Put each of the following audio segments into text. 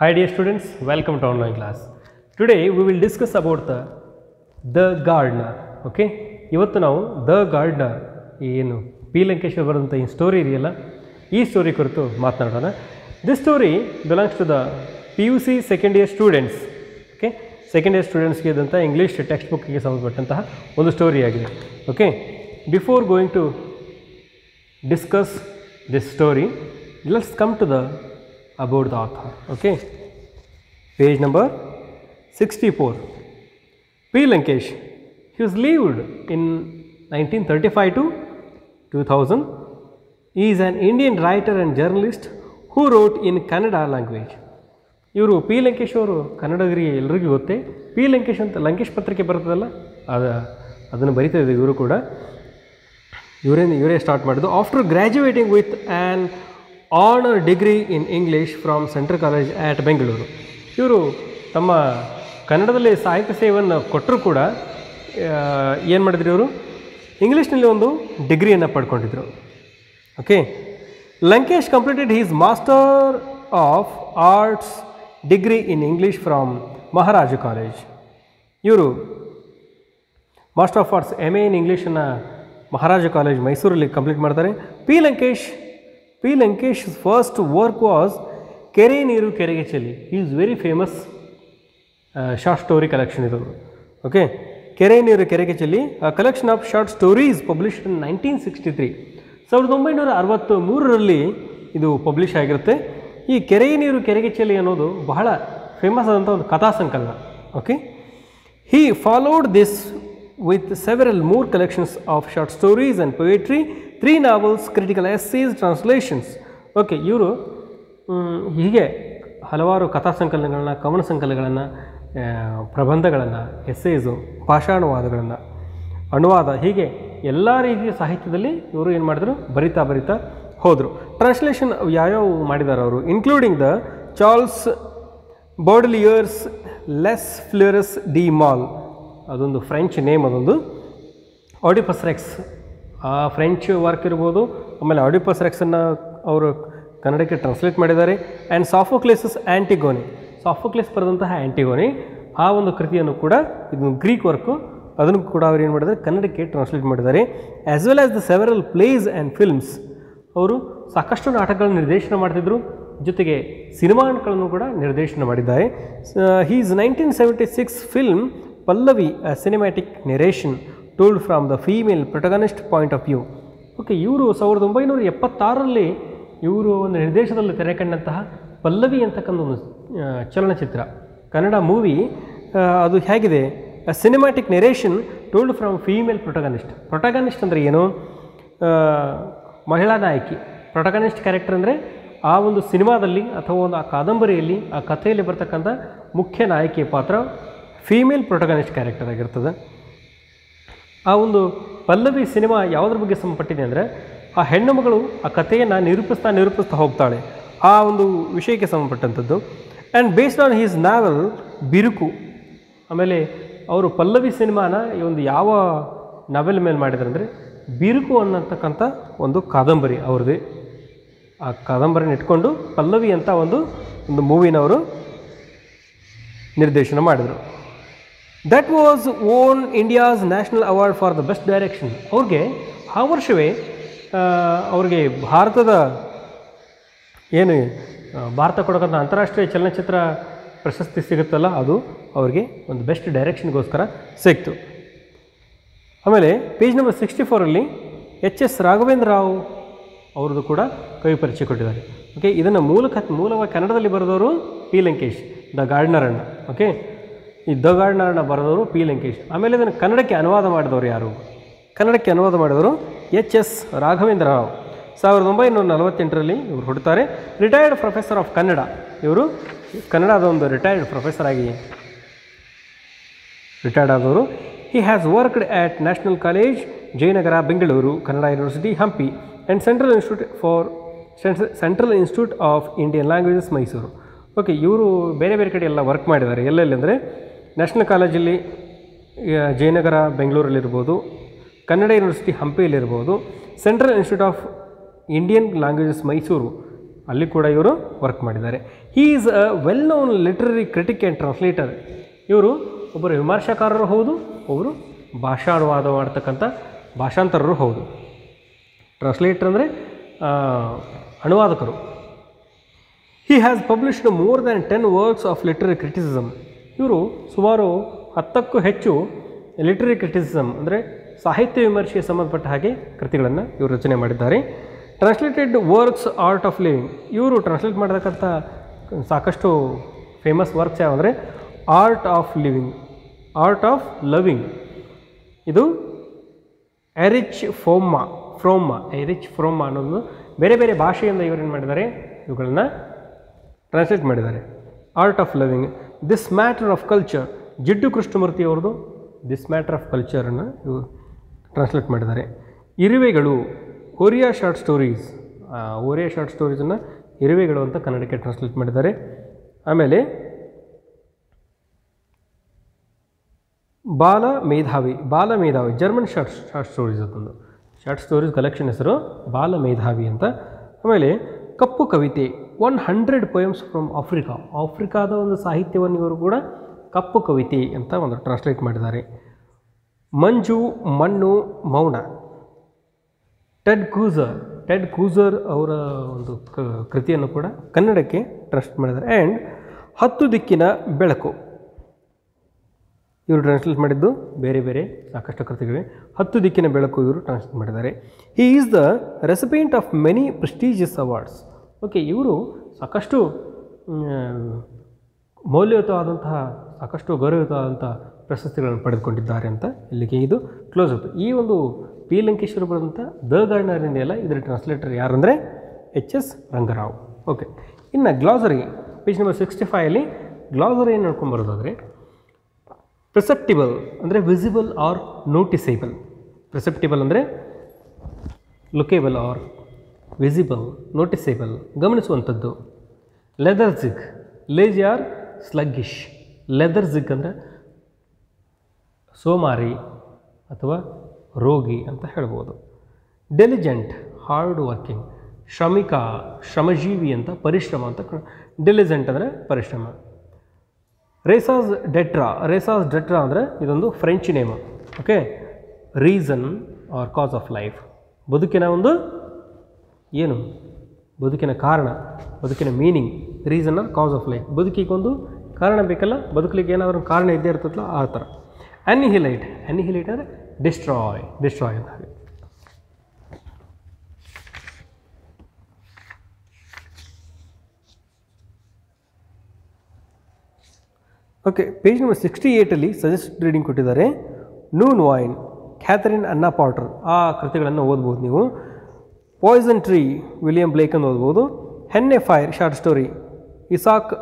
Hi dear students, welcome to online class. Today we will discuss about the The Gardener. Okay? ಇವತ್ತು ನಾವು the gardener ಏನು P ಲಂಕೇಶ್ವರ್ ಬರೆದಂಥ ಈ story ಇದೆಯಲ್ಲ ಈ ಸ್ಟೋರಿ ಕುರಿತು ಮಾತನಾಡೋಣ this story belongs to the P U C second year students okay second year ಸ್ಟೂಡೆಂಟ್ಸ್ಗೆ ಇದ್ದಂಥ ಇಂಗ್ಲೀಷ್ ಟೆಕ್ಸ್ಟ್ ಬುಕ್ಗೆ ಸಂಬಂಧಪಟ್ಟಂತಹ ಒಂದು ಸ್ಟೋರಿ ಆಗಿದೆ okay before going to discuss this story let's come to the about the author okay page number 64 p lankesh he was lived in 1935 to 2000 he is an indian writer and journalist who wrote in kannada language ಇವರು P Lankesh ಅವರು ಕನ್ನಡಗರಿಗೆ ಎಲ್ರಿಗೂ ಗೊತ್ತೇ P Lankesh ಅಂತ ಲಂಕೇಶ್ ಪತ್ರಿಕೆ ಬರ್ತದಲ್ಲ ಅದು ಅದನ್ನು ಬರಿತಾ ಇದ್ದಾರೆ ಇವರು ಕೂಡ ಇವರೇನು ಇವರೇ ಸ್ಟಾರ್ಟ್ ಮಾಡಿದ್ದು after graduating with an honour degree in English from Central College at Bengaluru ಇವರು ತಮ್ಮ ಕನ್ನಡದಲ್ಲಿ ಸಾಹಿತ್ಯ ಸೇವೆಯನ್ನು ಕೊಟ್ಟರು ಕೂಡ ಏನು ಮಾಡಿದ್ರು ಇವರು ಇಂಗ್ಲೀಷ್ನಲ್ಲಿ ಒಂದು ಡಿಗ್ರಿಯನ್ನು ಪಡ್ಕೊಂಡಿದ್ರು okay Lankesh completed his master of arts degree in English from Maharaja College ಇವರು master of arts M A in ಇಂಗ್ಲೀಷನ್ನು ಮಹಾರಾಜ ಕಾಲೇಜ್ ಮೈಸೂರಲ್ಲಿ ಕಂಪ್ಲೀಟ್ ಮಾಡ್ತಾರೆ P Lankesh P Lankesh first work was Kere Neeru Kerege Chelli is very famous short story collection ಇದು ಓಕೆ ಕೆರೆ ನೀರು ಕೆರೆಗೆ ಚೆಲ್ಲಿ ಆ collection of short stories publish in nineteen sixty three ಸಾವಿರದ ಒಂಬೈನೂರ ಅರವತ್ತು ಮೂರರಲ್ಲಿ ಇದು ಪಬ್ಲಿಷ್ ಆಗಿರುತ್ತೆ ಈ ಕೆರೆ ನೀರು ಕೆರೆಗೆ ಚೆಲ್ಲಿ ಅನ್ನೋದು ಬಹಳ ಫೇಮಸ್ ಆದಂಥ ಒಂದು ಕಥಾ ಸಂಕಲನ okay He followed this with several more collections of short stories and poetry, three novels, critical essays, translations. Okay ಇವರು ಹೀಗೆ ಹಲವಾರು ಕಥಾ ಸಂಕಲನಗಳನ್ನ ಕವನ ಸಂಕಲನಗಳನ್ನು ಪ್ರಬಂಧಗಳನ್ನು ಎಸ್ಸೇಸು ಭಾಷಾನುವಾದಗಳನ್ನು ಅನುವಾದ ಹೀಗೆ ಎಲ್ಲ ರೀತಿಯ ಸಾಹಿತ್ಯದಲ್ಲಿ ಇವರು ಏನು ಮಾಡಿದ್ರು ಬರಿತಾ ಬರಿತಾ ಹೋದರು ಟ್ರಾನ್ಸ್ಲೇಷನ್ ಯಾವ್ಯಾವ ಮಾಡಿದ್ದಾರೆ ಅವರು including the Charles Baudelaire's Les Fleurs du Mal ಅದೊಂದು ಫ್ರೆಂಚ್ ನೇಮ್ ಅದೊಂದು ಆಡಿಪಸ್ ರೆಕ್ಸ್ ಆ ಫ್ರೆಂಚ್ ವರ್ಕ್ ಇರ್ಬೋದು ಆಮೇಲೆ ಆಡಿಪಸ್ ರೆಕ್ಸನ್ನು ಅವರು ಕನ್ನಡಕ್ಕೆ ಟ್ರಾನ್ಸ್ಲೇಟ್ ಮಾಡಿದ್ದಾರೆ ಆ್ಯಂಡ್ ಸಾಫೋಕ್ಲೇಸಸ್ ಆ್ಯಂಟಿಗೋನಿ ಸಾಫೋಕ್ಲೇಸ್ ಬರೆದಂತಹ ಆ್ಯಂಟಿಗೋನಿ ಆ ಒಂದು ಕೃತಿಯನ್ನು ಕೂಡ ಇದು ಗ್ರೀಕ್ ವರ್ಕು ಅದನ್ನು ಕೂಡ ಅವ್ರು ಏನು ಮಾಡಿದ್ದಾರೆ ಕನ್ನಡಕ್ಕೆ ಟ್ರಾನ್ಸ್ಲೇಟ್ ಮಾಡಿದ್ದಾರೆ as well as the several plays and films ಅವರು ಸಾಕಷ್ಟು ನಾಟಕಗಳನ್ನು ನಿರ್ದೇಶನ ಮಾಡ್ತಿದ್ರು ಜೊತೆಗೆ ಸಿನಿಮಾಗಳನ್ನು ಕೂಡ ನಿರ್ದೇಶನ ಮಾಡಿದ್ದಾರೆ his nineteen seventy six film Pallavi cinematic narration told from the female protagonist point of view okay ಇವರು ಸಾವಿರದ ಒಂಬೈನೂರ ಎಪ್ಪತ್ತಾರರಲ್ಲಿ ಇವರು ಒಂದು ನಿರ್ದೇಶನದಲ್ಲಿ ತೆರೆ ಕಂಡಂತಹ ಪಲ್ಲವಿ ಅಂತಕ್ಕಂಥ ಒಂದು ಆ, ಚಲನಚಿತ್ರ ಕನ್ನಡ ಮೂವಿ ಅದು ಹೇಗಿದೆ cinematic narration told from female protagonist protagonist ಅಂದರೆ ಏನು ಆ, ಮಹಿಳಾ ನಾಯಕಿ ಪ್ರೊಟಗನಿಸ್ಟ್ ಕ್ಯಾರೆಕ್ಟರ್ ಅಂದರೆ ಆ ಒಂದು ಸಿನಿಮಾದಲ್ಲಿ ಅಥವಾ ಒಂದು ಆ ಕಾದಂಬರಿಯಲ್ಲಿ ಆ ಕಥೆಯಲ್ಲಿ ಬರ್ತಕ್ಕಂಥ ಮುಖ್ಯ ನಾಯಕಿಯ ಪಾತ್ರ ಫೀಮೇಲ್ ಪ್ರೊಟಗನಿಸ್ಟ್ ಕ್ಯಾರೆಕ್ಟರ್ ಆಗಿರ್ತದೆ ಆ ಒಂದು ಪಲ್ಲವಿ ಸಿನಿಮಾ ಯಾವುದ್ರ ಬಗ್ಗೆ ಸಂಬಂಧಪಟ್ಟಿದೆ ಅಂದರೆ ಆ ಹೆಣ್ಣು ಮಗಳು ಆ ಕಥೆಯನ್ನು ನಿರೂಪಿಸ್ತಾ ನಿರೂಪಿಸ್ತಾ ಹೋಗ್ತಾಳೆ ಆ ಒಂದು ವಿಷಯಕ್ಕೆ ಸಂಬಂಧಪಟ್ಟಂಥದ್ದು and based on his novel Biruku ಆಮೇಲೆ ಅವರು ಪಲ್ಲವಿ ಸಿನಿಮಾನ ಈ ಒಂದು ಯಾವ ನಾವೆಲ್ ಮೇಲೆ ಮಾಡಿದ್ರು ಅಂದರೆ ಬಿರುಕು ಅನ್ನತಕ್ಕಂಥ ಒಂದು ಕಾದಂಬರಿ ಅವ್ರದ್ದು ಆ ಕಾದಂಬರಿನ ಇಟ್ಕೊಂಡು ಪಲ್ಲವಿ ಅಂತ ಒಂದು ಒಂದು ಮೂವಿನವರು ನಿರ್ದೇಶನ ಮಾಡಿದರು that was won India's national award for the best direction ಅವ್ರಿಗೆ ಆ ವರ್ಷವೇ ಆ, ಅವ್ರಿಗೆ ಭಾರತದ ಏನು ಆ, ಭಾರತ ಕೊಡೋಕ್ಕಂಥ ಅಂತಾರಾಷ್ಟ್ರೀಯ ಚಲನಚಿತ್ರ ಪ್ರಶಸ್ತಿ ಸಿಗುತ್ತಲ್ಲ ಅದು ಅವ್ರಿಗೆ ಒಂದು ಬೆಸ್ಟ್ ಡೈರೆಕ್ಷನ್ಗೋಸ್ಕರ ಸಿಕ್ತು ಆಮೇಲೆ ಪೇಜ್ ನಂಬರ್ ಸಿಕ್ಸ್ಟಿ ಫೋರಲ್ಲಿ ಎಚ್ ಎಸ್ ರಾಘವೇಂದ್ರ ರಾವ್ ಅವ್ರದ್ದು ಕೂಡ ಕವಿ ಪರಿಚಯ ಕೊಟ್ಟಿದ್ದಾರೆ ಓಕೆ ಇದನ್ನು ಮೂಲ ಕಥ್ ಮೂಲವಾಗಿ ಕನ್ನಡದಲ್ಲಿ ಬರೆದವರು ಪಿ ಲಂಕೇಶ್ ದ ಗಾರ್ಡ್ನರಣ್ಣ ಓಕೆ ಈ ದ ಗಾರ್ಡ್ನರಣ್ಣ ಬರೆದವರು ಪಿ ಲಂಕೇಶ್ ಆಮೇಲೆ ಇದನ್ನು ಕನ್ನಡಕ್ಕೆ ಅನುವಾದ ಮಾಡಿದವರು ಯಾರು ಕನ್ನಡಕ್ಕೆ ಅನುವಾದ ಮಾಡಿದವರು ಎಚ್ ಎಸ್ ರಾಘವೇಂದ್ರ ರಾವ್ ಸಾವಿರದ ಒಂಬೈನೂರ ನಲವತ್ತೆಂಟರಲ್ಲಿ ಇವರು ಹುಡ್ತಾರೆ ರಿಟೈರ್ಡ್ ಪ್ರೊಫೆಸರ್ ಆಫ್ ಕನ್ನಡ ಇವರು ಕನ್ನಡದ ಒಂದು ರಿಟೈರ್ಡ್ ಪ್ರೊಫೆಸರ್ ಆಗಿ ರಿಟೈರ್ಡ್ ಆದವರು he has worked at national college Jayanagar Bengaluru Kannada university Hampi and central institute for central institute of Indian languages Mysuru okay ಇವರು ಬೇರೆ ಬೇರೆ ಕಡೆ ಎಲ್ಲ ವರ್ಕ್ ಮಾಡಿದ್ದಾರೆ ಎಲ್ಲೆಲ್ಲಿ ಅಂದರೆ ನ್ಯಾಷನಲ್ ಕಾಲೇಜಲ್ಲಿ ಆ, ಜಯನಗರ ಬೆಂಗಳೂರಲ್ಲಿರ್ಬೋದು ಕನ್ನಡ ಯೂನಿವರ್ಸಿಟಿ ಹಂಪಿಯಲ್ಲಿರ್ಬೋದು central institute of Indian languages Mysuru ಅಲ್ಲಿ ಕೂಡ ಇವರು ವರ್ಕ್ ಮಾಡಿದ್ದಾರೆ he is a well known literary critic and translator ಇವರು ಒಬ್ಬರು ವಿಮರ್ಶಕಾರರು ಹೌದು ಒಬ್ಬರು ಭಾಷಾನುವಾದ ಮಾಡ್ತಕ್ಕಂಥ ಭಾಷಾಂತರರು ಹೌದು ಟ್ರಾನ್ಸ್ಲೇಟರ್ ಅಂದರೆ ಅನುವಾದಕರು he has published more than ten works of literary criticism ಇವರು ಸುಮಾರು ಹತ್ತಕ್ಕೂ ಹೆಚ್ಚು ಲಿಟ್ರರಿ ಕ್ರಿಟಿಸಿಸಮ್ ಅಂದರೆ ಸಾಹಿತ್ಯ ವಿಮರ್ಶೆಗೆ ಸಂಬಂಧಪಟ್ಟ ಹಾಗೆ ಕೃತಿಗಳನ್ನು ಇವರು ರಚನೆ ಮಾಡಿದ್ದಾರೆ translated works art of living ಇವರು ಟ್ರಾನ್ಸ್ಲೇಟ್ ಮಾಡತಕ್ಕಂಥ ಸಾಕಷ್ಟು ಫೇಮಸ್ ವರ್ಕ್ಸ್ ಯಾವಂದರೆ art of living art of loving ಇದು ಎರಿಚ್ ಫೋಮ್ಮ ಫ್ರೋಮ್ಮ ಎರಿಚ್ ಫ್ರೋಮ್ಮ ಅನ್ನೋದು ಬೇರೆ ಬೇರೆ ಭಾಷೆಯಿಂದ ಇವರು ಏನು ಮಾಡಿದ್ದಾರೆ ಇವುಗಳನ್ನು ಟ್ರಾನ್ಸ್ಲೇಟ್ ಮಾಡಿದ್ದಾರೆ art of loving this matter of culture Jiddu Krishnamurti ಅವ್ರದ್ದು ದಿಸ್ ಮ್ಯಾಟರ್ ಆಫ್ ಕಲ್ಚರನ್ನು ಇವು ಟ್ರಾನ್ಸ್ಲೇಟ್ ಮಾಡಿದ್ದಾರೆ ಇರುವೆಗಳು Oriya short stories Oriya short ಸ್ಟೋರೀಸನ್ನು ಇರುವೆಗಳು ಅಂತ ಕನ್ನಡಕ್ಕೆ ಟ್ರಾನ್ಸ್ಲೇಟ್ ಮಾಡಿದ್ದಾರೆ ಆಮೇಲೆ ಬಾಲ ಮೇಧಾವಿ ಬಾಲ ಮೇಧಾವಿ ಜರ್ಮನ್ ಶಾರ್ಟ್ ಶಾರ್ಟ್ ಸ್ಟೋರೀಸ್ ಅದೊಂದು ಶಾರ್ಟ್ ಸ್ಟೋರೀಸ್ ಕಲೆಕ್ಷನ್ ಹೆಸರು ಬಾಲ ಮೇಧಾವಿ ಅಂತ ಆಮೇಲೆ ಕಪ್ಪು ಕವಿತೆ one hundred poems from Africa ಆಫ್ರಿಕಾದ ಒಂದು ಸಾಹಿತ್ಯವನ್ನು ಇವರು ಕೂಡ ಕಪ್ಪು ಕವಿತೆ ಅಂತ ಒಂದು ಟ್ರಾನ್ಸ್ಲೇಟ್ ಮಾಡಿದ್ದಾರೆ ಮಂಜು ಮಣ್ಣು ಮೌನ ಟೆಡ್ ಕ್ರೂಸರ್ ಟೆಡ್ ಕ್ರೂಸರ್ ಅವರ ಒಂದು ಕ ಕೃತಿಯನ್ನು ಕೂಡ ಕನ್ನಡಕ್ಕೆ ಟ್ರಾನ್ಸ್ಲೇಟ್ ಮಾಡಿದ್ದಾರೆ ಆ್ಯಂಡ್ ಹತ್ತು ದಿಕ್ಕಿನ ಬೆಳಕು ಇವರು ಟ್ರಾನ್ಸ್ಲೇಟ್ ಮಾಡಿದ್ದು ಬೇರೆ ಬೇರೆ ಸಾಕಷ್ಟು ಕೃತಿಗಳಿವೆ ಹತ್ತು ದಿಕ್ಕಿನ ಬೆಳಕು ಇವರು ಟ್ರಾನ್ಸ್ಲೇಟ್ ಮಾಡಿದ್ದಾರೆ he is the recipient of many prestigious awards okay ಇವರು ಸಾಕಷ್ಟು ಮ್, ಮೌಲ್ಯಯುತವಾದಂತಹ ಸಾಕಷ್ಟು ಗೌರವಯುತವಾದಂಥ ಪ್ರಶಸ್ತಿಗಳನ್ನು ಪಡೆದುಕೊಂಡಿದ್ದಾರೆ ಅಂತ ಇಲ್ಲಿಗೆ ಇದು ಕ್ಲೋಸ್ ಅಪ್ ಈ ಒಂದು ಪಿ ಲಂಕೇಶ್ವರ ಬರೆದಂಥ ದ ಗಾರ್ಡ್ನರ್ ಇದೆಯಲ್ಲ ಇದರ ಟ್ರಾನ್ಸ್ಲೇಟರ್ ಯಾರಂದರೆ ಎಚ್ ಎಸ್ ರಂಗರಾವ್ ಓಕೆ ಇನ್ನು ಗ್ಲಾಸರಿ ಪೇಜ್ ನಂಬರ್ ಸಿಕ್ಸ್ಟಿ ಫೈವಲ್ಲಿ ಗ್ಲಾಸರಿ ಏನು ನೋಡ್ಕೊಂಬರೋದಾದರೆ ಪ್ರಿಸೆಪ್ಟಿಬಲ್ ಅಂದರೆ ವಿಸಿಬಲ್ ಆರ್ ನೋಟಿಸೇಬಲ್ ಪ್ರಿಸೆಪ್ಟಿಬಲ್ ಅಂದರೆ ಲುಕೇಬಲ್ ಆರ್ ವಿಸಿಬಲ್ ನೋಟಿಸೇಬಲ್ ಗಮನಿಸುವಂಥದ್ದು lethargic lazy or sluggish lethargic ಅಂದರೆ ಸೋಮಾರಿ ಅಥವಾ ರೋಗಿ ಅಂತ ಹೇಳ್ಬೋದು ಡೆಲಿಜೆಂಟ್ ಹಾರ್ಡ್ ವರ್ಕಿಂಗ್ ಶ್ರಮಿಕ ಶ್ರಮಜೀವಿ ಅಂತ ಪರಿಶ್ರಮ ಅಂತ ಡೆಲಿಜೆಂಟ್ ಅಂದರೆ ಪರಿಶ್ರಮ ರೇಸಾಸ್ ಡೆಟ್ರಾ ರೇಸಾಸ್ ಡೆಟ್ರಾ ಅಂದರೆ ಇದೊಂದು French name okay reason or cause of life ಬದುಕಿನ ಒಂದು ಏನು ಬದುಕಿನ ಕಾರಣ ಬದುಕಿನ meaning reason or cause of life ಬದುಕಿಗೊಂದು ಕಾರಣ ಬೇಕಲ್ಲ ಬದುಕಲಿಕ್ಕೆ ಏನಾದರೂ ಕಾರಣ ಇದ್ದೇ ಇರ್ತದಲ್ಲ ಆ ಥರ ಅನಿಹಿಲೈಟ್ ಅನಿಹಿಲೈಟ್ ಅಂದರೆ ಡಿಸ್ಟ್ರಾಯ್ ಡಿಸ್ಟ್ರಾಯ್ ಅಂತ ಹಾಗೆ ಓಕೆ ಪೇಜ್ ನಂಬರ್ ಸಿಕ್ಸ್ಟಿ ಏಯ್ಟಲ್ಲಿ ಸಜೆಸ್ಟ್ ರೀಡಿಂಗ್ ಕೊಟ್ಟಿದ್ದಾರೆ ನೂನ್ ವಾಯಿನ್ ಕ್ಯಾಥರಿನ್ ಅನ್ನಾ ಪಾಟರ್ ಆ ಕೃತಿಗಳನ್ನು ಓದ್ಬೋದು ನೀವು ಪಾಯ್ಸನ್ ಟ್ರೀ ವಿಲಿಯಂ ಬ್ಲೇಕ್ ಅಂತ ಓದ್ಬೋದು Henne fire short story Isaac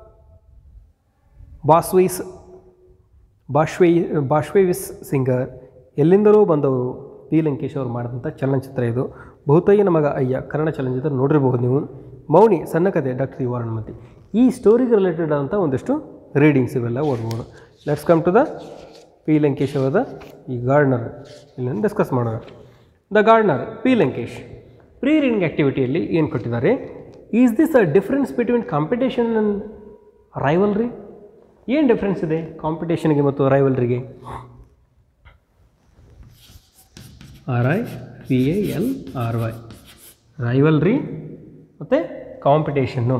Bashevis Bashevis Bashevis Singer ಎಲ್ಲಿಂದಲೂ ಬಂದವರು ಪಿ ಲಂಕೇಶ್ ಅವರು ಮಾಡಿದಂಥ ಚಲನಚಿತ್ರ ಇದು ಬಹುತಯ್ಯನ ಮಗ ಅಯ್ಯ ಕನ್ನಡ ಚಲನಚಿತ್ರ ನೋಡಿರ್ಬೋದು ನೀವು ಮೌನಿ ಸಣ್ಣ ಕಥೆ ಡಾಕ್ಟರ್ ಯು ಹನುಮತಿ ಈ ಸ್ಟೋರಿಗೆ ರಿಲೇಟೆಡ್ ಆದಂಥ ಒಂದಿಷ್ಟು ರೀಡಿಂಗ್ಸ್ ಇವೆಲ್ಲ ಓದ್ಬೋದು let's come to the P Lankesh ಅವರದ ಈ ಗಾರ್ಡ್ನರ್ ಇಲ್ಲಿ ಡಿಸ್ಕಸ್ ಮಾಡೋಣ the gardener P Lankesh pre reading ಆ್ಯಕ್ಟಿವಿಟಿಯಲ್ಲಿ ಏನು ಕೊಟ್ಟಿದ್ದಾರೆ is this a difference between competition and rivalry ಏನು ಡಿಫ್ರೆನ್ಸ್ ಇದೆ ಕಾಂಪಿಟೇಷನ್ಗೆ ಮತ್ತು ರೈವಲ್ರಿಗೆ R I V A L R Y rivalry ಮತ್ತು ಕಾಂಪಿಟೇಷನ್ನು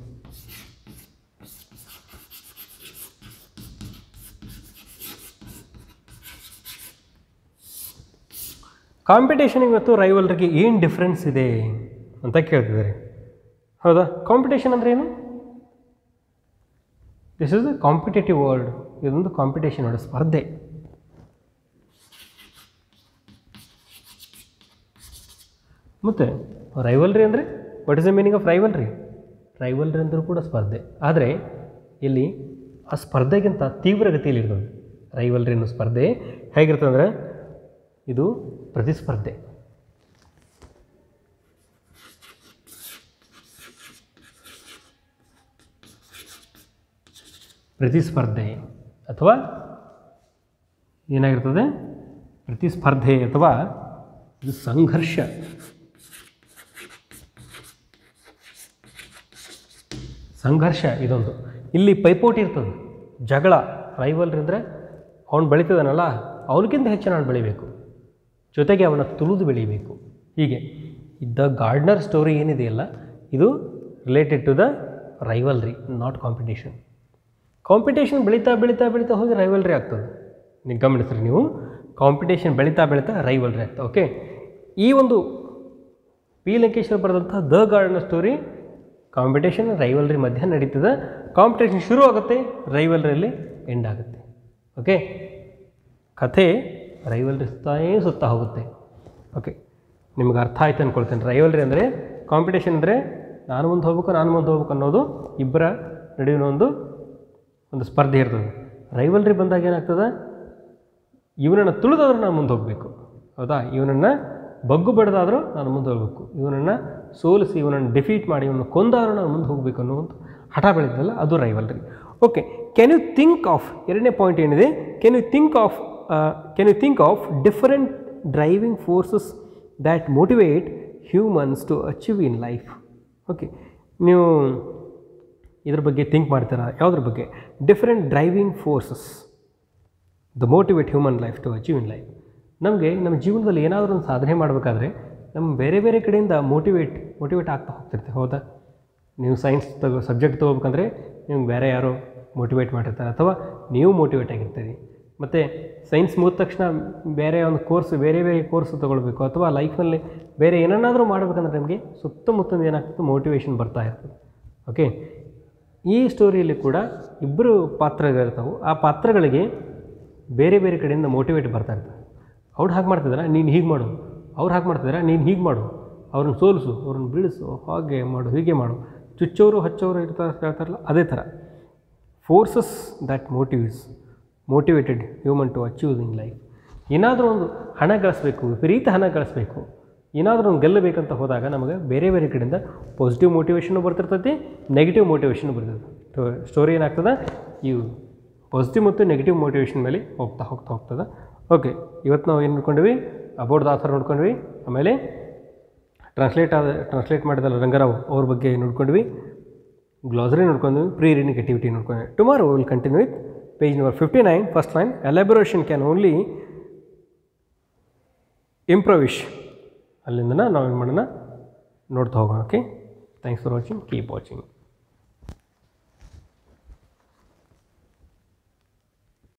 ಕಾಂಪಿಟೇಷನಿಗೆ ಮತ್ತು ರೈವಲ್ರಿಗೆ ಏನು ಡಿಫ್ರೆನ್ಸ್ ಇದೆ ಅಂತ ಕೇಳ್ತಿದ್ದಾರೆ ಹೌದಾ ಕಾಂಪಿಟೇಷನ್ ಅಂದರೆ ಏನು this is the competitive world ಇದೊಂದು ಕಾಂಪಿಟೇಷನ್ ವರ್ಡ್ ಸ್ಪರ್ಧೆ ಮತ್ತು ರೈವಲ್ರಿ ಅಂದರೆ what is the meaning of rivalry rivalry ಅಂದರೂ ಕೂಡ ಸ್ಪರ್ಧೆ ಆದರೆ ಇಲ್ಲಿ ಆ ಸ್ಪರ್ಧೆಗಿಂತ ತೀವ್ರಗತಿಯಲ್ಲಿರ್ತದೆ ರೈವಲ್ರಿ ಅನ್ನೋ ಸ್ಪರ್ಧೆ ಹೇಗಿರ್ತದೆ ಅಂದರೆ ಇದು ಪ್ರತಿಸ್ಪರ್ಧೆ ಪ್ರತಿಸ್ಪರ್ಧೆ ಅಥವಾ ಏನಾಗಿರ್ತದೆ ಪ್ರತಿಸ್ಪರ್ಧೆ ಅಥವಾ ಇದು ಸಂಘರ್ಷ ಸಂಘರ್ಷ ಇದೊಂದು ಇಲ್ಲಿ ಪೈಪೋಟಿ ಇರ್ತದೆ ಜಗಳ ರೈವಲ್ರಿ ಅಂದರೆ ಅವ್ನು ಬೆಳೀತದನಲ್ಲ ಅವನಿಗಿಂತ ಹೆಚ್ಚು ನಾನು ಬೆಳಿಬೇಕು ಜೊತೆಗೆ ಅವನ ತುಳಿದು ಬೆಳಿಬೇಕು ಹೀಗೆ ದ ಗಾರ್ಡ್ನರ್ ಸ್ಟೋರಿ ಏನಿದೆಯಲ್ಲ ಇದು related to the rivalry not competition competition ಬೆಳೀತಾ ಬೆಳೀತಾ ಬೆಳೀತಾ ಹೋಗಿ ರೈವಲ್ರಿ ಆಗ್ತದೆ ನೀವು ಗಮನಿಸ್ರಿ ನೀವು ಕಾಂಪಿಟೇಷನ್ ಬೆಳೀತಾ ಬೆಳೀತಾ ರೈವಲ್ರಿ ಆಗ್ತದೆ ಓಕೆ ಈ ಒಂದು ಪಿ ಲಂಕೇಶ್ವರ್ ಬರೆದಂಥ the garden story competition rivalry ಮಧ್ಯೆ ನಡೀತದೆ ಕಾಂಪಿಟೇಷನ್ ಶುರು ಆಗುತ್ತೆ ರೈವಲ್ರಿಯಲ್ಲಿ ಎಂಡ್ ಆಗುತ್ತೆ ಓಕೆ ಕಥೆ ರೈವಲ್ರಿ ಸುತ್ತಾನೇ ಸುತ್ತಾ ಹೋಗುತ್ತೆ ಓಕೆ ನಿಮ್ಗೆ ಅರ್ಥ ಆಯ್ತು ಅಂದ್ಕೊಳ್ತೇನೆ ರೈವಲ್ರಿ ಅಂದರೆ ಕಾಂಪಿಟೇಷನ್ ಅಂದರೆ ನಾನು ಮುಂದೆ ಹೋಗ್ಬೇಕು ನಾನು ಮುಂದೆ ಹೋಗ್ಬೇಕು ಅನ್ನೋದು ಇಬ್ಬರ ನಡುವಿನ ಒಂದು ಒಂದು ಸ್ಪರ್ಧೆ ಇರ್ತದೆ ರೈವಲ್ರಿ ಬಂದಾಗ ಏನಾಗ್ತದೆ ಇವನನ್ನು ತುಳಿದಾದ್ರೂ ನಾನು ಮುಂದೆ ಹೋಗಬೇಕು ಹೌದಾ ಇವನನ್ನು ಬಗ್ಗು ಬಡ್ದಾದರೂ ನಾನು ಮುಂದೆ ಹೋಗಬೇಕು ಇವನನ್ನು ಸೋಲಿಸಿ ಇವನನ್ನು ಡಿಫೀಟ್ ಮಾಡಿ ಇವನು ಕೊಂದಾದ್ರೂ ನಾನು ಮುಂದೆ ಹೋಗಬೇಕು ಅನ್ನೋ ಒಂದು ಹಠ ಬೆಳೆದಲ್ಲ ಅದು rivalry okay can you think of ಎರಡನೇ ಪಾಯಿಂಟ್ ಏನಿದೆ can you think of can you think of different driving forces that motivate humans to achieve in life okay ನೀವು ಇದ್ರ ಬಗ್ಗೆ ಥಿಂಕ್ ಮಾಡ್ತೀರಾ ಯಾವುದ್ರ ಬಗ್ಗೆ different driving forces the motivate human life to achieve in life ನಮಗೆ ನಮ್ಮ ಜೀವನದಲ್ಲಿ ಏನಾದರೂ ಒಂದು ಸಾಧನೆ ಮಾಡಬೇಕಾದ್ರೆ ನಮ್ಮ ಬೇರೆ ಬೇರೆ ಕಡೆಯಿಂದ ಮೋಟಿವೇಟ್ ಮೋಟಿವೇಟ್ ಆಗ್ತಾ ಹೋಗ್ತಿರ್ತೀವಿ ಹೌದಾ ನೀವು ಸೈನ್ಸ್ ತಗೋ ಸಬ್ಜೆಕ್ಟ್ ತೊಗೋಬೇಕಂದ್ರೆ ನಿಮ್ಗೆ ಬೇರೆ ಯಾರೋ ಮೋಟಿವೇಟ್ ಮಾಡಿರ್ತಾರೆ ಅಥವಾ ನೀವು ಮೋಟಿವೇಟ್ ಆಗಿರ್ತೀರಿ ಮತ್ತು ಸೈನ್ಸ್ ಮುಗಿದ ತಕ್ಷಣ ಬೇರೆ ಒಂದು ಕೋರ್ಸ್ ಬೇರೆ ಬೇರೆ ಕೋರ್ಸ್ ತೊಗೊಳ್ಬೇಕು ಅಥವಾ ಲೈಫಲ್ಲಿ ಬೇರೆ ಏನನ್ನಾದರೂ ಮಾಡಬೇಕಂದ್ರೆ ನಮಗೆ ಸುತ್ತಮುತ್ತಲು ಏನಾಗ್ತದೆ ಮೋಟಿವೇಶನ್ ಬರ್ತಾ ಇರ್ತದೆ ಓಕೆ ಈ ಸ್ಟೋರಿಯಲ್ಲಿ ಕೂಡ ಇಬ್ಬರು ಪಾತ್ರಗಳಿರ್ತಾವೆ ಆ ಪಾತ್ರಗಳಿಗೆ ಬೇರೆ ಬೇರೆ ಕಡೆಯಿಂದ ಮೋಟಿವೇಟ್ ಬರ್ತಾ ಇರ್ತಾರೆ ಅವ್ರು ಹಾಗೆ ಮಾಡ್ತಿದ್ದಾರೆ ನೀನು ಹೀಗೆ ಮಾಡು ಅವ್ರು ಹಾಗೆ ಮಾಡ್ತಿದ್ದಾರೆ ನೀನು ಹೀಗೆ ಮಾಡು ಅವ್ರನ್ನ ಸೋಲಿಸು ಅವ್ರನ್ನ ಬೀಳಿಸು ಹಾಗೆ ಮಾಡು ಹೀಗೆ ಮಾಡು ಚುಚ್ಚೋರು ಹಚ್ಚೋರು ಇರ್ತಾರೆ ಹೇಳ್ತಾರಲ್ಲ ಅದೇ ಥರ forces that motives motivated human to achieve in life ಏನಾದರೂ ಒಂದು ಹಣ ಗಳಿಸ್ಬೇಕು ವಿಪರೀತ ಹಣ ಗಳಿಸ್ಬೇಕು ಏನಾದರೂ ಒಂದು ಗೆಲ್ಲಬೇಕಂತ ಹೋದಾಗ ನಮಗೆ ಬೇರೆ ಬೇರೆ ಕಡೆಯಿಂದ ಪಾಸಿಟಿವ್ ಮೋಟಿವೇಶನು ಬರ್ತಿರ್ತೈತಿ ನೆಗೆಟಿವ್ ಮೋಟಿವೇಶನ್ ಬರ್ತೈತೆ ಸ್ಟೋರಿ ಏನಾಗ್ತದೆ ಇವು ಪಾಸಿಟಿವ್ ಮತ್ತು ನೆಗೆಟಿವ್ ಮೋಟಿವೇಶನ್ ಮೇಲೆ ಹೋಗ್ತಾ ಹೋಗ್ತಾ ಹೋಗ್ತದೆ ಓಕೆ ಇವತ್ತು ನಾವು ಏನು ನೋಡ್ಕೊಂಡ್ವಿ ಅಬೌಟ್ ದ ಆಥರ್ ನೋಡ್ಕೊಂಡ್ವಿ ಆಮೇಲೆ ಟ್ರಾನ್ಸ್ಲೇಟ್ ಆದ ಟ್ರಾನ್ಸ್ಲೇಟ್ ಮಾಡಿದಲ್ಲ ರಂಗರಾವ್ ಅವ್ರ ಬಗ್ಗೆ ನೋಡ್ಕೊಂಡ್ವಿ ಗ್ಲಾಸರಿ ನೋಡ್ಕೊಂಡ್ವಿ ಪ್ರೀ ರೀಡಿಂಗ್ ಆಕ್ಟಿವಿಟಿ ನೋಡ್ಕೊಂಡ್ವಿ tomorrow will continue with page number fifty nine first line elaboration can only impoverish ಅಲ್ಲಿಂದ ನಾವು ಏನು ಮಾಡೋಣ ನೋಡ್ತಾ ಹೋಗೋಣ okay thanks for watching keep watching